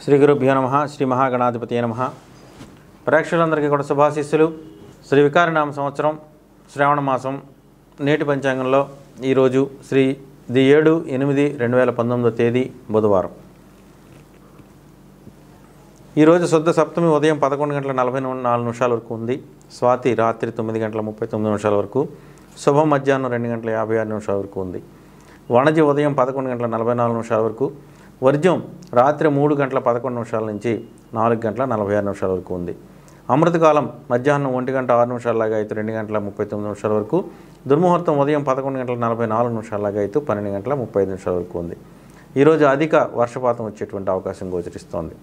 శ్రీ గురుభ్యో నమ శ్రీ మహాగణాధిపతి నమ ప్రేక్షకులందరికీ కూడా శుభాశీస్సులు శ్రీ వికారనామ సంవత్సరం శ్రావణ మాసం నేటి పంచాంగంలో ఈరోజు శ్రీ ది ఏడు ఎనిమిది రెండు వేల పంతొమ్మిదో తేదీ బుధవారం ఈరోజు శుద్ధ సప్తమి ఉదయం పదకొండు గంటల నలభై నాలుగు నిమిషాల వరకు ఉంది స్వాతి రాత్రి తొమ్మిది గంటల ముప్పై తొమ్మిది నిమిషాల వరకు శుభం మధ్యాహ్నం రెండు గంటల యాభై ఆరు నిమిషాల వరకు ఉంది వణజి ఉదయం పదకొండు గంటల నలభై నాలుగు నిమిషాల వరకు వర్జ్యం రాత్రి మూడు గంటల పదకొండు నిమిషాల నుంచి నాలుగు గంటల నలభై ఆరు నిమిషాల వరకు ఉంది అమృతకాలం మధ్యాహ్నం ఒంటి గంట ఆరు నిమిషాలలాగా అయితే రెండు గంటల ముప్పై తొమ్మిది నిమిషాల వరకు దుర్ముహూర్తం ఉదయం పదకొండు గంటల నలభై నాలుగు నిమిషాలలాగా అయితే పన్నెండు గంటల ముప్పై ఐదు నిమిషాల వరకు ఉంది ఈరోజు అధిక వర్షపాతం వచ్చేటువంటి అవకాశం గోచరిస్తోంది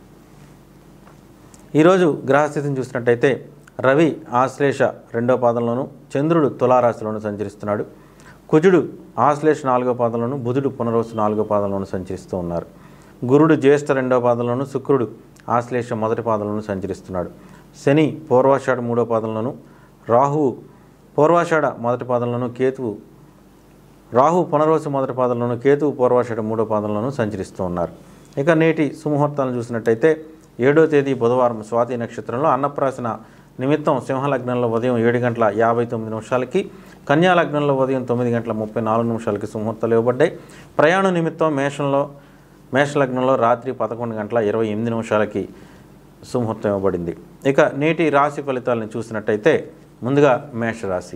ఈరోజు గ్రహస్థితిని చూసినట్టయితే రవి ఆశ్లేష రెండో పాదంలోను చంద్రుడు తులారాశిలోను సంచరిస్తున్నాడు కుజుడు ఆశ్లేష నాలుగో పాదంలోను బుధుడు పునరోసు నాలుగో పాదంలోను సంచరిస్తూ ఉన్నారు గురుడు జ్యేష్ఠ రెండో పాదంలోను శుక్రుడు ఆశ్లేష మొదటి పాదంలోను సంచరిస్తున్నాడు శని పూర్వాషాఢ మూడో పాదంలోను రాహువు పూర్వాషాఢ మొదటి పాదంలోను కేతువు రాహు పునర్వసు మొదటి పాదంలోను కేతువు పూర్వాషాఢ మూడో పాదంలోను సంచరిస్తూ ఉన్నారు ఇక నేటి సుముహూర్తాలను చూసినట్టయితే ఏడో తేదీ బుధవారం స్వాతి నక్షత్రంలో అన్నప్రాసన నిమిత్తం సింహలగ్నంలో ఉదయం ఏడు గంటల యాభై తొమ్మిది నిమిషాలకి కన్యా లగ్నంలో ఉదయం తొమ్మిది గంటల ముప్పై నాలుగు నిమిషాలకి సుముహూర్తాలు ఇవ్వబడ్డాయి ప్రయాణ నిమిత్తం మేషంలో మేషలగ్నంలో రాత్రి పదకొండు గంటల ఇరవై ఎనిమిది నిమిషాలకి సుముహూర్తం ఇవ్వబడింది ఇక నేటి రాశి ఫలితాలను చూసినట్టయితే ముందుగా మేషరాశి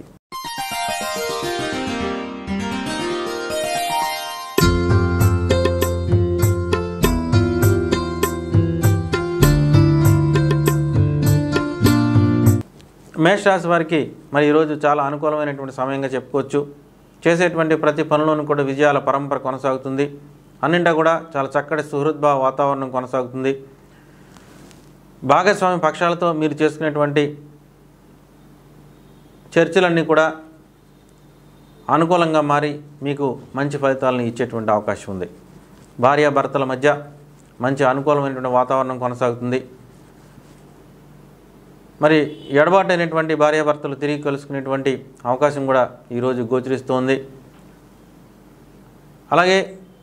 మేషరాశి వారికి మరి ఈరోజు చాలా అనుకూలమైనటువంటి సమయంగా చెప్పుకోవచ్చు చేసేటువంటి ప్రతి పనులను కూడా విజయాల పరంపర కొనసాగుతుంది అన్నింటా కూడా చాలా చక్కటి సుహృద్భావ వాతావరణం కొనసాగుతుంది భాగస్వామి పక్షాలతో మీరు చేసుకునేటువంటి చర్చలన్నీ కూడా అనుకూలంగా మారి మీకు మంచి ఫలితాలను ఇచ్చేటువంటి అవకాశం ఉంది భార్యాభర్తల మధ్య మంచి అనుకూలమైనటువంటి వాతావరణం కొనసాగుతుంది మరి ఎడబాటైనటువంటి భార్యాభర్తలు తిరిగి కలుసుకునేటువంటి అవకాశం కూడా ఈరోజు గోచరిస్తోంది అలాగే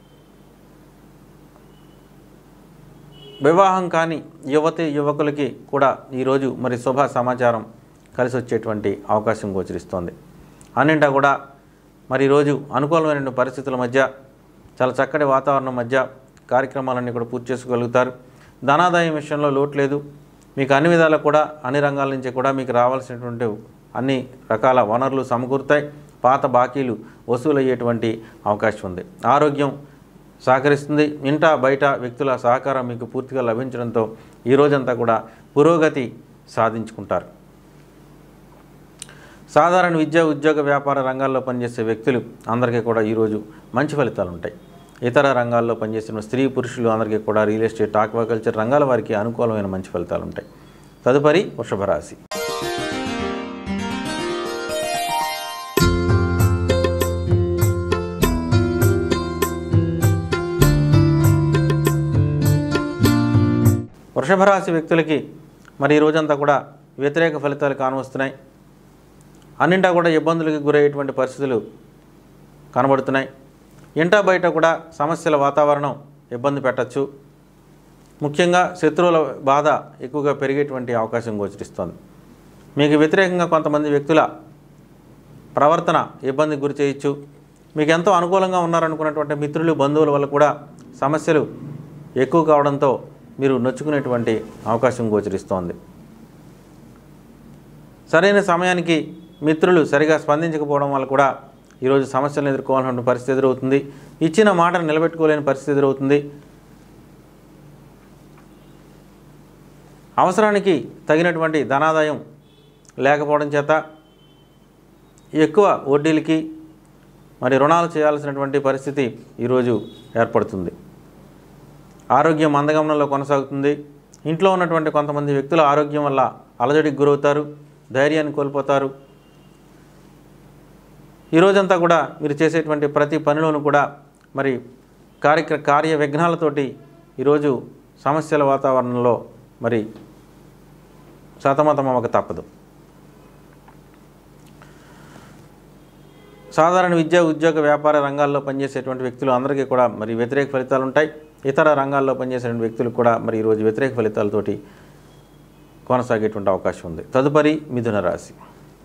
వివాహం కాని యువతి యువకులకి కూడా ఈరోజు మరి శుభ సమాచారం కలిసి వచ్చేటువంటి అవకాశం గోచరిస్తోంది అన్నింటా కూడా మరి ఈరోజు అనుకూలమైన పరిస్థితుల మధ్య చాలా చక్కటి వాతావరణం మధ్య కార్యక్రమాలన్నీ కూడా పూర్తి చేసుకోగలుగుతారు ధనాదాయం విషయంలో లోటు లేదు మీకు అన్ని విధాలా కూడా అన్ని రంగాల నుంచి కూడా మీకు రావాల్సినటువంటి అన్ని రకాల వనరులు సమకూరుతాయి పాత బాకీలు వసూలయ్యేటువంటి అవకాశం ఉంది ఆరోగ్యం సహకరిస్తుంది ఇంట బయట వ్యక్తుల సహకారం మీకు పూర్తిగా లభించడంతో ఈ రోజంతా కూడా పురోగతి సాధించుకుంటారు సాధారణ విద్య ఉద్యోగ వ్యాపార రంగాల్లో పనిచేసే వ్యక్తులు అందరికీ కూడా ఈరోజు మంచి ఫలితాలు ఉంటాయి ఇతర రంగాల్లో పనిచేసిన స్త్రీ పురుషులు అందరికీ కూడా రియల్ ఎస్టేట్ ఆక్వాకల్చర్ రంగాల వారికి అనుకూలమైన మంచి ఫలితాలు ఉంటాయి తదుపరి వృషభ రాశి వృషభ రాశి వ్యక్తులకి మరి ఈ రోజంతా కూడా వ్యతిరేక ఫలితాలు కానవస్తున్నాయి అన్నింటా కూడా ఇబ్బందులకు గురయ్యేటువంటి పరిస్థితులు కనబడుతున్నాయి ఇంటా బయట కూడా సమస్యల వాతావరణం ఇబ్బంది పెట్టచ్చు ముఖ్యంగా శత్రువుల బాధ ఎక్కువగా పెరిగేటువంటి అవకాశం గోచరిస్తోంది మీకు వ్యతిరేకంగా కొంతమంది వ్యక్తుల ప్రవర్తన ఇబ్బంది గురి చేయొచ్చు మీకు ఎంతో అనుకూలంగా ఉన్నారనుకున్నటువంటి మిత్రులు బంధువుల వల్ల కూడా సమస్యలు ఎక్కువ కావడంతో మీరు నొచ్చుకునేటువంటి అవకాశం గోచరిస్తోంది సరైన సమయానికి మిత్రులు సరిగా స్పందించకపోవడం వల్ల కూడా ఈరోజు సమస్యలను ఎదుర్కోవాల్సిన పరిస్థితి ఎదురవుతుంది ఇచ్చిన మాటను నిలబెట్టుకోలేని పరిస్థితి ఎదురవుతుంది అవసరానికి తగినటువంటి ధనాదాయం లేకపోవడం చేత ఎక్కువ వడ్డీలకి మరి రుణాలు చేయాల్సినటువంటి పరిస్థితి ఈరోజు ఏర్పడుతుంది ఆరోగ్యం మందగమనంలో కొనసాగుతుంది ఇంట్లో ఉన్నటువంటి కొంతమంది వ్యక్తుల ఆరోగ్యం వల్ల అలజడికి గురవుతారు ధైర్యాన్ని కోల్పోతారు ఈ రోజంతా కూడా మీరు చేసేటువంటి ప్రతి పనిలోనూ కూడా మరి కార్య కార్య విఘ్నాలతోటి ఈరోజు సమస్యల వాతావరణంలో మరి సతమతమవక తప్పదు సాధారణ విద్య ఉద్యోగ వ్యాపార రంగాల్లో పనిచేసేటువంటి వ్యక్తులు అందరికీ కూడా మరి వ్యతిరేక ఫలితాలు ఉంటాయి ఇతర రంగాల్లో పనిచేసే వ్యక్తులకు కూడా మరి ఈరోజు వ్యతిరేక ఫలితాలతోటి కొనసాగేటువంటి అవకాశం ఉంది తదుపరి మిథున రాశి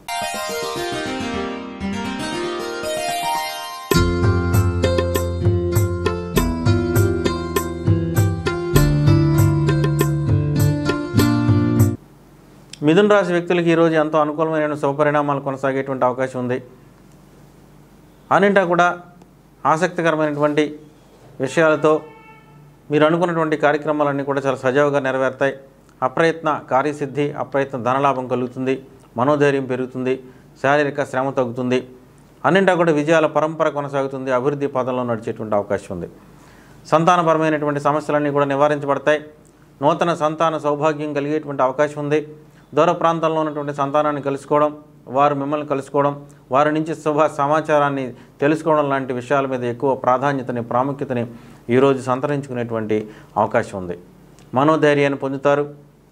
మిథున రాశి వ్యక్తులకి ఈరోజు ఎంతో అనుకూలమైన శుభపరిణామాలు కొనసాగేటువంటి అవకాశం ఉంది అన్నింటా కూడా ఆసక్తికరమైనటువంటి విషయాలతో మీరు అనుకున్నటువంటి కార్యక్రమాలన్నీ కూడా చాలా సజావుగా నెరవేరుతాయి అప్రయత్న కార్యసిద్ధి అప్రయత్న ధనలాభం కలుగుతుంది మనోధైర్యం పెరుగుతుంది శారీరక శ్రమ తగ్గుతుంది అన్నింటా కూడా విజయాల పరంపర కొనసాగుతుంది అభివృద్ధి పదంలో నడిచేటువంటి అవకాశం ఉంది సంతానపరమైనటువంటి సమస్యలన్నీ కూడా నివారించబడతాయి నూతన సంతాన సౌభాగ్యం కలిగేటువంటి అవకాశం ఉంది దూర ప్రాంతంలో ఉన్నటువంటి సంతానాన్ని కలుసుకోవడం వారు మిమ్మల్ని కలుసుకోవడం వారి నుంచి శుభ సమాచారాన్ని తెలుసుకోవడం లాంటి విషయాల మీద ఎక్కువ ప్రాధాన్యతని ప్రాముఖ్యతని ఈరోజు సంతరించుకునేటువంటి అవకాశం ఉంది మనోధైర్యాన్ని పొందుతారు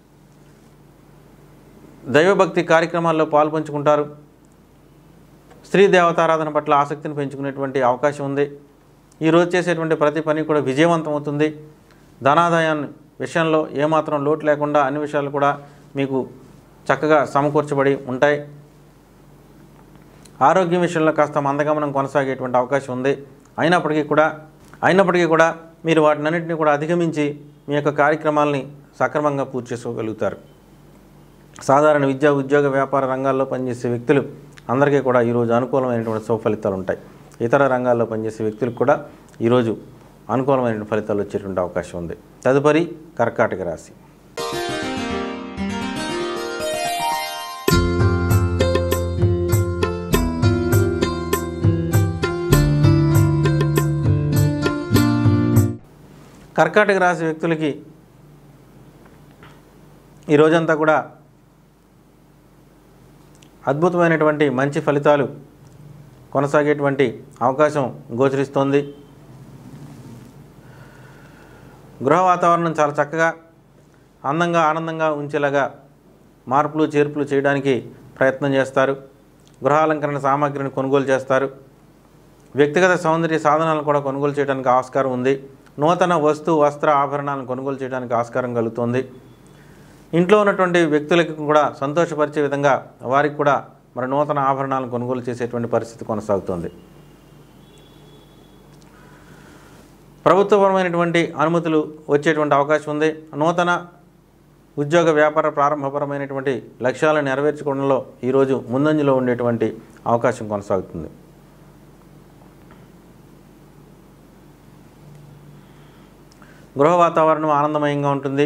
దైవభక్తి కార్యక్రమాల్లో పాల్పంచుకుంటారు స్త్రీ దేవతారాధన పట్ల ఆసక్తిని పెంచుకునేటువంటి అవకాశం ఉంది ఈరోజు చేసేటువంటి ప్రతి పని కూడా విజయవంతం అవుతుంది ధనాదాయాన్ని విషయంలో ఏమాత్రం లోటు లేకుండా అన్ని విషయాలు కూడా మీకు చక్కగా సమకూర్చబడి ఉంటాయి ఆరోగ్యం విషయంలో కాస్త మందగమనం కొనసాగేటువంటి అవకాశం ఉంది అయినప్పటికీ కూడా అయినప్పటికీ కూడా మీరు వాటినన్నింటినీ కూడా అధిగమించి మీ యొక్క కార్యక్రమాలని సక్రమంగా పూర్తి చేసుకోగలుగుతారు సాధారణ విద్యా ఉద్యోగ వ్యాపార రంగాల్లో పనిచేసే వ్యక్తులు అందరికీ కూడా ఈరోజు అనుకూలమైనటువంటి శుభ ఫలితాలు ఉంటాయి ఇతర రంగాల్లో పనిచేసే వ్యక్తులకు కూడా ఈరోజు అనుకూలమైన ఫలితాలు వచ్చేటువంటి అవకాశం ఉంది తదుపరి కర్కాటక రాశి కర్కాటక రాశి వ్యక్తులకి ఈ రోజంతా కూడా అద్భుతమైనటువంటి మంచి ఫలితాలు కొనసాగేటువంటి అవకాశం గోచరిస్తోంది గృహ వాతావరణం చాలా చక్కగా అందంగా ఆనందంగా ఉంచేలాగా మార్పులు చేర్పులు చేయడానికి ప్రయత్నం చేస్తారు గృహాలంకరణ సామాగ్రిని కొనుగోలు చేస్తారు వ్యక్తిగత సౌందర్య సాధనాలను కూడా కొనుగోలు చేయడానికి ఆస్కారం ఉంది నూతన వస్తు వస్త్ర ఆభరణాలను కొనుగోలు చేయడానికి ఆస్కారం కలుగుతుంది ఇంట్లో ఉన్నటువంటి వ్యక్తులకు కూడా సంతోషపరిచే విధంగా వారికి కూడా మరి నూతన ఆభరణాలను కొనుగోలు చేసేటువంటి పరిస్థితి కొనసాగుతుంది ప్రభుత్వపరమైనటువంటి అనుమతులు వచ్చేటువంటి అవకాశం ఉంది నూతన ఉద్యోగ వ్యాపార ప్రారంభపరమైనటువంటి లక్ష్యాలను నెరవేర్చుకోవడంలో ఈరోజు ముందంజలో ఉండేటువంటి అవకాశం కొనసాగుతుంది గృహ వాతావరణం ఆనందమయంగా ఉంటుంది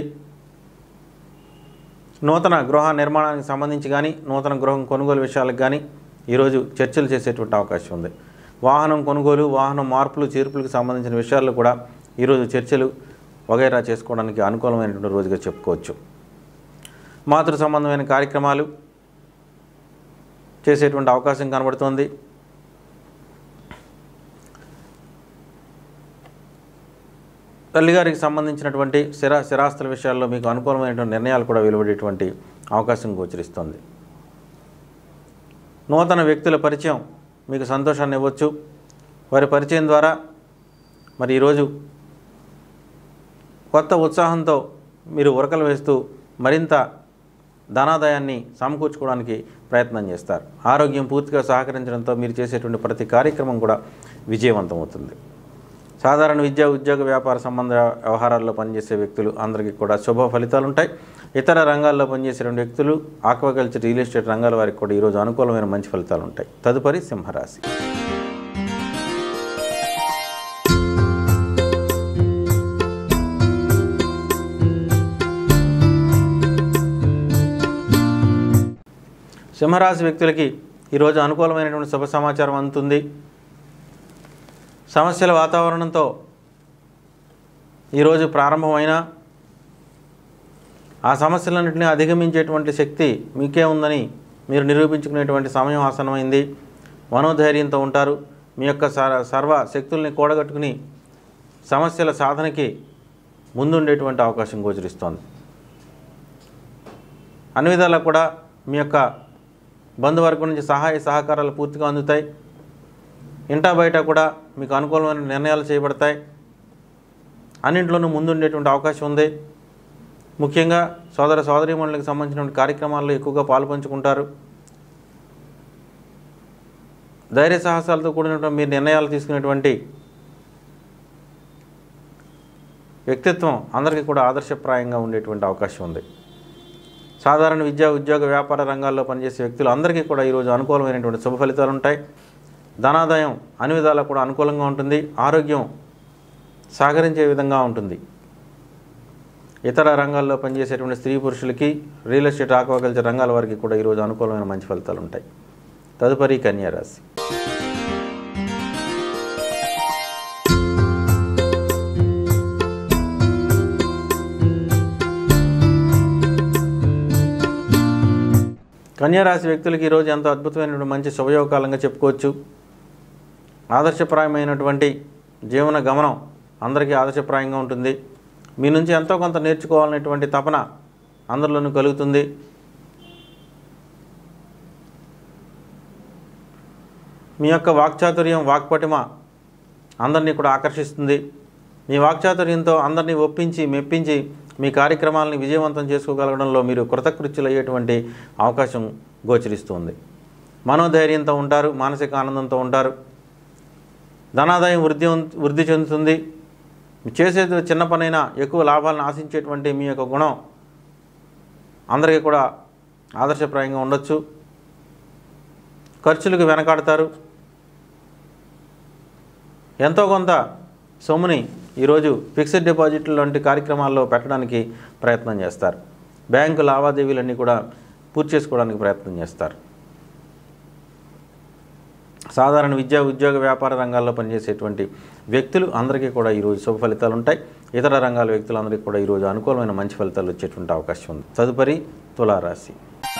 నూతన గృహ నిర్మాణానికి సంబంధించి కానీ నూతన గృహం కొనుగోలు విషయాలకు కానీ ఈరోజు చర్చలు చేసేటువంటి అవకాశం ఉంది వాహనం కొనుగోలు వాహనం మార్పులు చేర్పులకు సంబంధించిన విషయాల్లో కూడా ఈరోజు చర్చలు వగైరా చేసుకోవడానికి అనుకూలమైనటువంటి రోజుగా చెప్పుకోవచ్చు మాతృ సంబంధమైన కార్యక్రమాలు చేసేటువంటి అవకాశం కనబడుతోంది తల్లిగారికి సంబంధించినటువంటి స్థిర స్థిరాస్తుల విషయాల్లో మీకు అనుకూలమైనటువంటి నిర్ణయాలు కూడా వెలువడేటువంటి అవకాశం గోచరిస్తుంది నూతన వ్యక్తుల పరిచయం మీకు సంతోషాన్ని ఇవ్వచ్చు వారి పరిచయం ద్వారా మరి ఈరోజు కొత్త ఉత్సాహంతో మీరు ఉరకలు వేస్తూ మరింత ధనాదాయాన్ని సమకూర్చుకోవడానికి ప్రయత్నం చేస్తారు ఆరోగ్యం పూర్తిగా సహకరించడంతో మీరు చేసేటువంటి ప్రతి కార్యక్రమం కూడా విజయవంతం అవుతుంది సాధారణ విద్యా ఉద్యోగ వ్యాపార సంబంధ వ్యవహారాల్లో పనిచేసే వ్యక్తులు అందరికీ కూడా శుభ ఫలితాలు ఉంటాయి ఇతర రంగాల్లో పనిచేసేటువంటి వ్యక్తులు ఆక్వాకల్చర్ రియల్ ఎస్టేట్ రంగాల వారికి కూడా ఈరోజు అనుకూలమైన మంచి ఫలితాలు ఉంటాయి తదుపరి సింహరాశి సింహరాశి వ్యక్తులకి ఈరోజు అనుకూలమైనటువంటి శుభ సమాచారం అందుతుంది సమస్యల వాతావరణంతో ఈరోజు ప్రారంభమైన ఆ సమస్యలన్నింటినీ అధిగమించేటువంటి శక్తి మీకే ఉందని మీరు నిరూపించుకునేటువంటి సమయం ఆసనమైంది మనోధైర్యంతో ఉంటారు మీ యొక్క సర్- సర్వ శక్తుల్ని కూడగట్టుకుని సమస్యల సాధనకి ముందుండేటువంటి అవకాశం గోచరిస్తోంది అన్ని విధాలా కూడా మీ యొక్క బంధువర్గం నుంచి సహాయ సహకారాలు పూర్తిగా అందుతాయి ఇంటా బయట కూడా మీకు అనుకూలమైన నిర్ణయాలు చేయబడతాయి అన్నింట్లోనూ ముందుండేటువంటి అవకాశం ఉంది ముఖ్యంగా సోదర సోదరీమణులకు సంబంధించినటువంటి కార్యక్రమాల్లో ఎక్కువగా పాల్పంచుకుంటారు ధైర్య సాహసాలతో కూడినటువంటి మీరు నిర్ణయాలు తీసుకునేటువంటి వ్యక్తిత్వం అందరికీ కూడా ఆదర్శప్రాయంగా ఉండేటువంటి అవకాశం ఉంది సాధారణ విద్యా ఉద్యోగ వ్యాపార రంగాల్లో పనిచేసే వ్యక్తులు అందరికీ కూడా ఈరోజు అనుకూలమైనటువంటి శుభ ఫలితాలు ఉంటాయి ధనాదాయం అన్ని విధాలా కూడా అనుకూలంగా ఉంటుంది ఆరోగ్యం సహకరించే విధంగా ఉంటుంది ఇతర రంగాల్లో పనిచేసేటువంటి స్త్రీ పురుషులకి రియల్ ఎస్టేట్ ఆక్వాకల్చర్ రంగాల వారికి కూడా ఈరోజు అనుకూలమైన మంచి ఫలితాలు ఉంటాయి తదుపరి కన్యా రాశి కన్యారాశి వ్యక్తులకి ఈరోజు ఎంతో అద్భుతమైనటువంటి మంచి శుభయోగకాలంగా చెప్పుకోవచ్చు ఆదర్శప్రాయమైనటువంటి జీవన గమనం అందరికీ ఆదర్శప్రాయంగా ఉంటుంది మీ నుంచి ఎంతో కొంత నేర్చుకోవాలనేటువంటి తపన అందరిలోనూ కలుగుతుంది మీ యొక్క వాక్చాతుర్యం వాక్పటిమ అందరినీ కూడా ఆకర్షిస్తుంది మీ వాక్చాతుర్యంతో అందరినీ ఒప్పించి మెప్పించి మీ కార్యక్రమాలని విజయవంతం చేసుకోగలగడంలో మీరు కృతకృత్యులు అయ్యేటువంటి అవకాశం గోచరిస్తుంది మనోధైర్యంతో ఉంటారు మానసిక ఆనందంతో ఉంటారు ధనాదాయం వృద్ధి ఉం- వృద్ధి చెందుతుంది చేసేది చిన్న పనైనా ఎక్కువ లాభాలను ఆశించేటువంటి మీ యొక్క గుణం అందరికీ కూడా ఆదర్శప్రాయంగా ఉండొచ్చు ఖర్చులకు వెనకాడతారు ఎంతో కొంత సొమ్ముని ఈరోజు ఫిక్స్డ్ డిపాజిట్లు లాంటి కార్యక్రమాల్లో పెట్టడానికి ప్రయత్నం చేస్తారు బ్యాంకు లావాదేవీలన్నీ కూడా పూర్తి చేసుకోవడానికి ప్రయత్నం చేస్తారు సాధారణ విద్యా ఉద్యోగ వ్యాపార రంగాల్లో పనిచేసేటువంటి వ్యక్తులు అందరికీ కూడా ఈరోజు శుభ ఫలితాలు ఉంటాయి ఇతర రంగాల వ్యక్తులందరికీ కూడా ఈరోజు అనుకూలమైన మంచి ఫలితాలు వచ్చేటువంటి అవకాశం ఉంది తదుపరి తులారాశి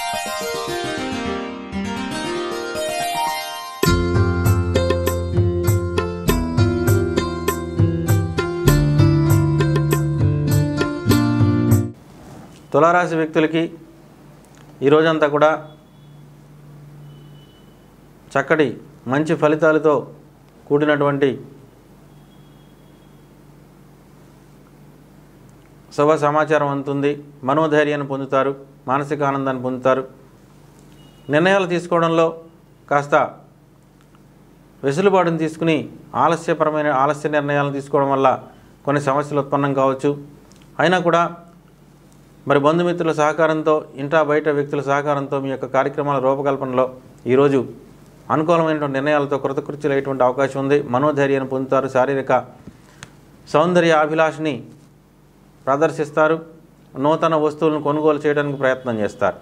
తులారాశి వ్యక్తులకి ఈ రోజంతా కూడా చక్కటి మంచి ఫలితాలతో కూడినటువంటి శుభ సమాచారం అందుతుంది మనోధైర్యాన్ని పొందుతారు మానసిక ఆనందాన్ని పొందుతారు నిర్ణయాలు తీసుకోవడంలో కాస్త వెసులుబాటును తీసుకుని ఆలస్యపరమైన ఆలస్య నిర్ణయాలను తీసుకోవడం వల్ల కొన్ని సమస్యలు ఉత్పన్నం కావచ్చు అయినా కూడా మరి బంధుమిత్రుల సహకారంతో ఇంటా బయట వ్యక్తుల సహకారంతో మీ యొక్క కార్యక్రమాల రూపకల్పనలో ఈరోజు అనుకూలమైనటువంటి నిర్ణయాలతో కృతకృత్యులయ్యేటువంటి అవకాశం ఉంది మనోధైర్యాన్ని పొందుతారు శారీరక సౌందర్య అభిలాషని ప్రదర్శిస్తారు నూతన వస్తువులను కొనుగోలు చేయడానికి ప్రయత్నం చేస్తారు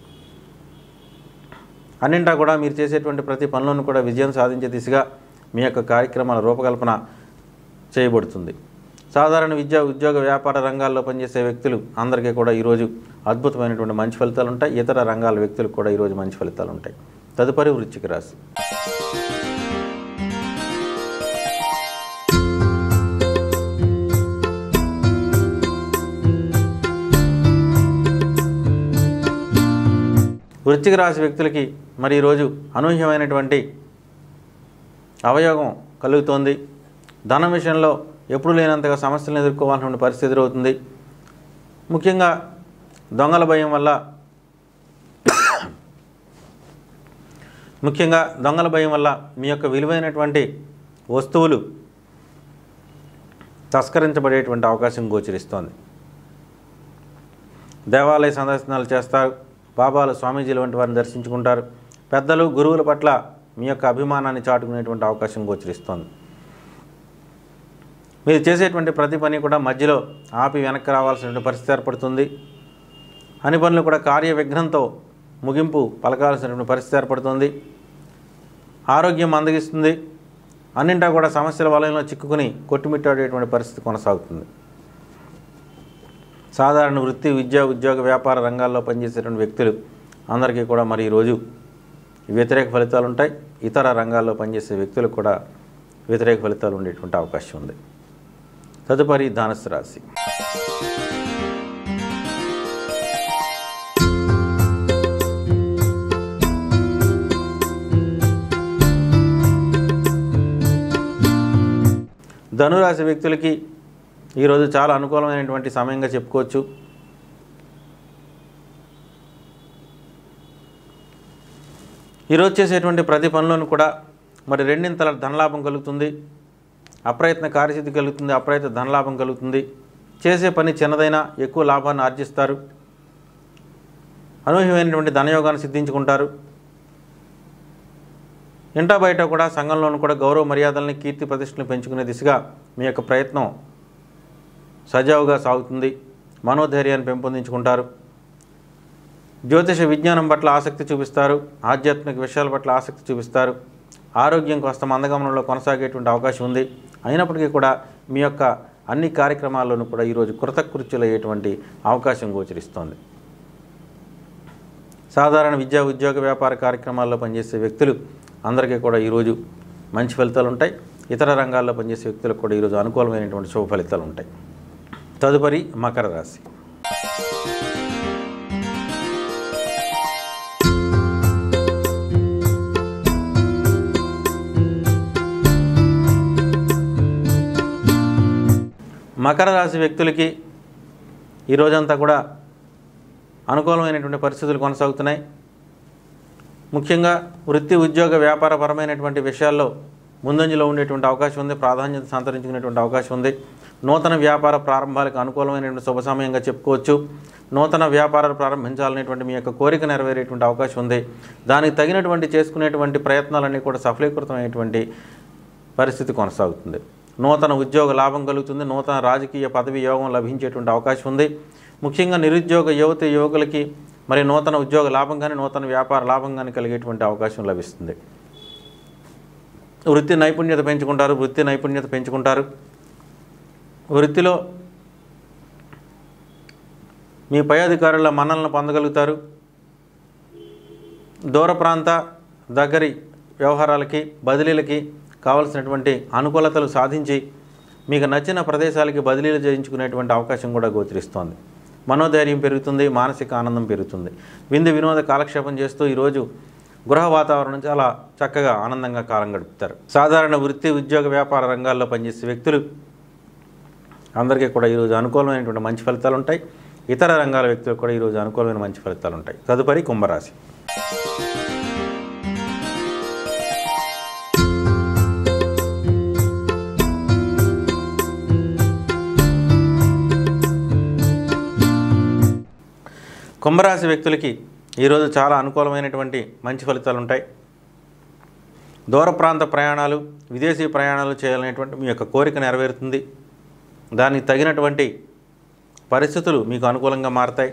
అన్నింటా కూడా మీరు చేసేటువంటి ప్రతి పనులను కూడా విజయం సాధించే దిశగా మీ యొక్క కార్యక్రమాల రూపకల్పన చేయబడుతుంది సాధారణ విద్యా ఉద్యోగ వ్యాపార రంగాల్లో పనిచేసే వ్యక్తులు అందరికీ కూడా ఈరోజు అద్భుతమైనటువంటి మంచి ఫలితాలు ఉంటాయి ఇతర రంగాల వ్యక్తులకు కూడా ఈరోజు మంచి ఫలితాలు ఉంటాయి తదుపరి వృశ్చిక రాశి వృశ్చిక రాశి వ్యక్తులకి మరి ఈరోజు అనూహ్యమైనటువంటి అవయోగం కలుగుతోంది ధనం విషయంలో ఎప్పుడు లేనంతగా సమస్యలను ఎదుర్కోవాల్సిన పరిస్థితి ఎదురవుతుంది ముఖ్యంగా దొంగల భయం వల్ల ముఖ్యంగా దొంగల భయం వల్ల మీ యొక్క విలువైనటువంటి వస్తువులు తస్కరించబడేటువంటి అవకాశం గోచరిస్తోంది దేవాలయ సందర్శనాలు చేస్తారు బాబాలు స్వామీజీలు వంటి వారిని దర్శించుకుంటారు పెద్దలు గురువుల పట్ల మీ యొక్క అభిమానాన్ని చాటుకునేటువంటి అవకాశం గోచరిస్తోంది మీరు చేసేటువంటి ప్రతి పని కూడా మధ్యలో ఆపి వెనక్కి రావాల్సిన పరిస్థితి ఏర్పడుతుంది అన్ని పనులు కూడా కార్య విఘ్నంతో ముగింపు పలకాల్సినటువంటి పరిస్థితి ఏర్పడుతుంది ఆరోగ్యం మందగిస్తుంది అన్నింటా కూడా సమస్యల వలయంలో చిక్కుకుని కొట్టుమిట్టాడేటువంటి పరిస్థితి కొనసాగుతుంది సాధారణ వృత్తి విద్య ఉద్యోగ వ్యాపార రంగాల్లో పనిచేసేటువంటి వ్యక్తులు అందరికీ కూడా మరి ఈరోజు వ్యతిరేక ఫలితాలు ఉంటాయి ఇతర రంగాల్లో పనిచేసే వ్యక్తులకు కూడా వ్యతిరేక ఫలితాలు ఉండేటువంటి అవకాశం ఉంది తదుపరి ధనుసు రాశి ధనురాశి వ్యక్తులకి ఈరోజు చాలా అనుకూలమైనటువంటి సమయంగా చెప్పుకోవచ్చు ఈరోజు చేసేటువంటి ప్రతి పనిలోనూ కూడా మరి రెండింతల ధనలాభం కలుగుతుంది అప్రయత్న కార్యసిద్ధి కలుగుతుంది అప్రయత్న ధనలాభం కలుగుతుంది చేసే పని చిన్నదైనా ఎక్కువ లాభాన్ని ఆర్జిస్తారు అనూహ్యమైనటువంటి ధనయోగాన్ని సిద్ధించుకుంటారు ఇంటా బయట కూడా సంఘంలోనూ కూడా గౌరవ మర్యాదల్ని కీర్తి ప్రతిష్టలను పెంచుకునే దిశగా మీ యొక్క ప్రయత్నం సజావుగా సాగుతుంది మనోధైర్యాన్ని పెంపొందించుకుంటారు జ్యోతిష విజ్ఞానం పట్ల ఆసక్తి చూపిస్తారు ఆధ్యాత్మిక విషయాల పట్ల ఆసక్తి చూపిస్తారు ఆరోగ్యం కాస్త మందగమనంలో కొనసాగేటువంటి అవకాశం ఉంది అయినప్పటికీ కూడా మీ యొక్క అన్ని కార్యక్రమాల్లోనూ కూడా ఈరోజు కృతకృత్యులయ్యేటువంటి అవకాశం గోచరిస్తోంది సాధారణ విద్యా ఉద్యోగ వ్యాపార కార్యక్రమాల్లో పనిచేసే వ్యక్తులు అందరికీ కూడా ఈరోజు మంచి ఫలితాలు ఉంటాయి ఇతర రంగాల్లో పనిచేసే వ్యక్తులకు కూడా ఈరోజు అనుకూలమైనటువంటి శుభ ఫలితాలు ఉంటాయి తదుపరి మకర రాశి మకర రాశి వ్యక్తులకి ఈ రోజంతా కూడా అనుకూలమైనటువంటి పరిస్థితులు కొనసాగుతున్నాయి ముఖ్యంగా వృత్తి ఉద్యోగ వ్యాపారపరమైనటువంటి విషయాల్లో ముందంజలో ఉండేటువంటి అవకాశం ఉంది ప్రాధాన్యత సంతరించుకునేటువంటి అవకాశం ఉంది నూతన వ్యాపార ప్రారంభాలకు అనుకూలమైనటువంటి శుభ సమయంగా చెప్పుకోవచ్చు నూతన వ్యాపారాలు ప్రారంభించాలనేటువంటి మీ యొక్క కోరిక నెరవేరేటువంటి అవకాశం ఉంది దానికి తగినటువంటి చేసుకునేటువంటి ప్రయత్నాలన్నీ కూడా సఫలీకృతమైనటువంటి పరిస్థితి కొనసాగుతుంది నూతన ఉద్యోగ లాభం కలుగుతుంది నూతన రాజకీయ పదవి యోగం లభించేటువంటి అవకాశం ఉంది ముఖ్యంగా నిరుద్యోగ యువతి యువకులకి మరి నూతన ఉద్యోగ లాభం కానీ నూతన వ్యాపార లాభం కానీ కలిగేటువంటి అవకాశం లభిస్తుంది వృత్తి నైపుణ్యత పెంచుకుంటారు వృత్తి నైపుణ్యత పెంచుకుంటారు వృత్తిలో మీ పై అధికారుల మన్నలను పొందగలుగుతారు దూర ప్రాంత దగ్గరి వ్యవహారాలకి బదిలీలకి కావలసినటువంటి అనుకూలతలు సాధించి మీకు నచ్చిన ప్రదేశాలకి బదిలీలు చేయించుకునేటువంటి అవకాశం కూడా గోచరిస్తోంది మనోధైర్యం పెరుగుతుంది మానసిక ఆనందం పెరుగుతుంది విందు వినోద కాలక్షేపం చేస్తూ ఈరోజు గృహ వాతావరణం చాలా చక్కగా ఆనందంగా కాలం గడుపుతారు సాధారణ వృత్తి ఉద్యోగ వ్యాపార రంగాల్లో పనిచేసే వ్యక్తులు అందరికీ కూడా ఈరోజు అనుకూలమైనటువంటి మంచి ఫలితాలు ఉంటాయి ఇతర రంగాల వ్యక్తులకు కూడా ఈరోజు అనుకూలమైన మంచి ఫలితాలు ఉంటాయి తదుపరి కుంభరాశి కుంభరాశి వ్యక్తులకి ఈరోజు చాలా అనుకూలమైనటువంటి మంచి ఫలితాలు ఉంటాయి దూర ప్రాంత ప్రయాణాలు విదేశీ ప్రయాణాలు చేయాలనేటువంటి మీ యొక్క కోరిక నెరవేరుతుంది దానికి తగినటువంటి పరిస్థితులు మీకు అనుకూలంగా మారతాయి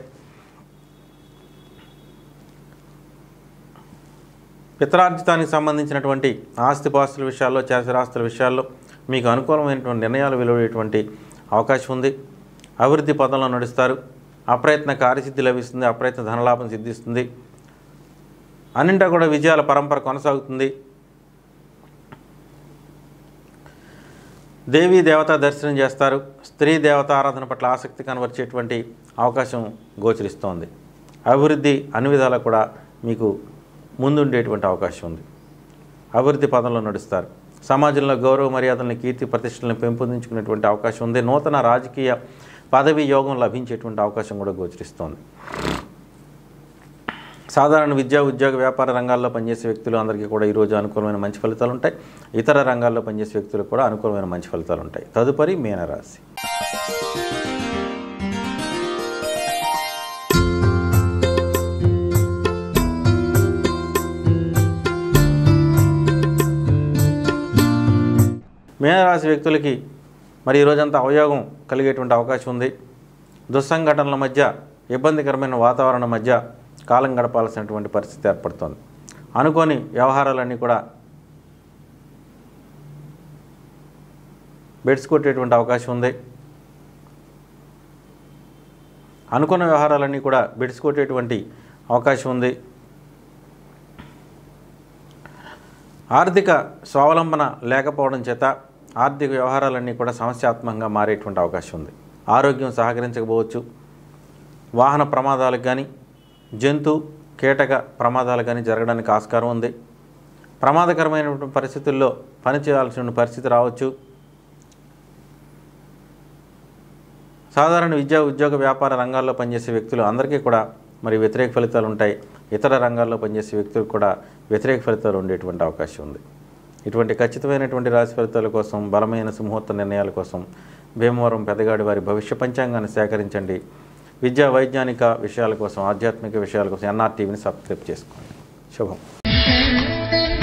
పిత్రార్జితానికి సంబంధించినటువంటి ఆస్తిపాస్తుల విషయాల్లో చేసరాస్తుల విషయాల్లో మీకు అనుకూలమైనటువంటి నిర్ణయాలు వెలువడేటువంటి అవకాశం ఉంది అభివృద్ధి పదంలో నడుస్తారు అప్రయత్న కార్యసిద్ధి లభిస్తుంది అప్రయత్న ధనలాభం సిద్ధిస్తుంది అన్నింటా కూడా విజయాల పరంపర కొనసాగుతుంది దేవీ దేవతా దర్శనం చేస్తారు స్త్రీ దేవత ఆరాధన పట్ల ఆసక్తి కనబరిచేటువంటి అవకాశం గోచరిస్తోంది అభివృద్ధి అన్ని విధాలా కూడా మీకు ముందుండేటువంటి అవకాశం ఉంది అభివృద్ధి పదంలో నడుస్తారు సమాజంలో గౌరవ మర్యాదలను కీర్తి ప్రతిష్టలను పెంపొందించుకునేటువంటి అవకాశం ఉంది నూతన రాజకీయ పదవి యోగం లభించేటువంటి అవకాశం కూడా గోచరిస్తోంది సాధారణ విద్యా ఉద్యోగ వ్యాపార రంగాల్లో పనిచేసే వ్యక్తులు అందరికీ కూడా ఈరోజు అనుకూలమైన మంచి ఫలితాలు ఉంటాయి ఇతర రంగాల్లో పనిచేసే వ్యక్తులకు కూడా అనుకూలమైన మంచి ఫలితాలు ఉంటాయి తదుపరి మీనరాశి మీనరాశి వ్యక్తులకి మరి ఈ రోజంతా అవయోగం కలిగేటువంటి అవకాశం ఉంది దుస్సంఘటనల మధ్య ఇబ్బందికరమైన వాతావరణం మధ్య కాలం గడపాల్సినటువంటి పరిస్థితి ఏర్పడుతోంది అనుకోని వ్యవహారాలన్నీ కూడా బెడ్స్ కొట్టేటువంటి అవకాశం ఉంది అనుకున్న వ్యవహారాలన్నీ కూడా బెడ్స్ కొట్టేటువంటి అవకాశం ఉంది ఆర్థిక స్వావలంబన లేకపోవడం చేత ఆర్థిక వ్యవహారాలన్నీ కూడా సమస్యాత్మకంగా మారేటువంటి అవకాశం ఉంది ఆరోగ్యం సహకరించకపోవచ్చు వాహన ప్రమాదాలకు కానీ జంతు కీటక ప్రమాదాలు కానీ జరగడానికి ఆస్కారం ఉంది ప్రమాదకరమైనటువంటి పరిస్థితుల్లో పని చేయాల్సిన పరిస్థితి రావచ్చు సాధారణ విద్యా ఉద్యోగ వ్యాపార రంగాల్లో పనిచేసే వ్యక్తులు అందరికీ కూడా మరి వ్యతిరేక ఫలితాలు ఉంటాయి ఇతర రంగాల్లో పనిచేసే వ్యక్తులకు కూడా వ్యతిరేక ఫలితాలు ఉండేటువంటి అవకాశం ఉంది ఇటువంటి ఖచ్చితమైనటువంటి రాశి ఫలితాల కోసం బలమైన సుముహూర్త నిర్ణయాల కోసం భీమవరం పెదగాడి వారి భవిష్య పంచాంగాన్ని సేకరించండి విద్యా వైజ్ఞానిక విషయాల కోసం ఆధ్యాత్మిక విషయాల కోసం ఎన్ఆర్టీవీని సబ్స్క్రైబ్ చేసుకోండి శుభం